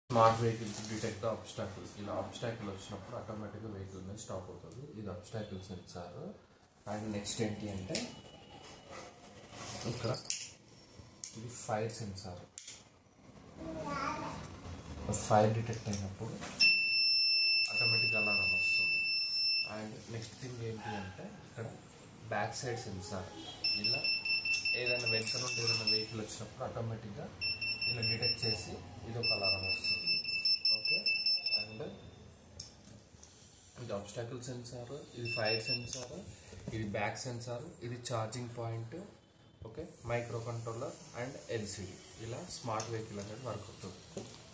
smart vehicles detect the obstacle ఇలా obstacle వచ్చినప్పుడు ఆటోమేటిక్గా వెహికల్ మీద స్టాప్ అవుతుంది ఇది అబ్స్టాకిల్ సెన్సార్ అండ్ నెక్స్ట్ ఏంటి అంటే ఇక్కడ ఇది ఫైర్ సెన్సార్ ఫైర్ డిటెక్ట్ అయినప్పుడు ఆటోమేటిక్ అలారం వస్తుంది అండ్ నెక్స్ట్ థింగ్ ఏంటి అంటే ఇక్కడ బ్యాక్ సైడ్ సెన్సార్ ఇలా ఏదైనా వెనుక నుండి ఏదైనా వెహికల్ వచ్చినప్పుడు ఆటోమేటిక్గా ఇలా డిటెక్ట్ చేసి ఇది ఒక అలారం వస్తుంది ఓకే అండ్ ఇది అబ్స్టాకిల్ సెన్సార్ ఇది ఫైర్ సెన్సార్ ఇది బ్యాక్ సెన్సార్ ఇది charging point okay micro controller and LCD ఇలా స్మార్ట్ వెహికల్ అనేది వర్క్ అవుతుంది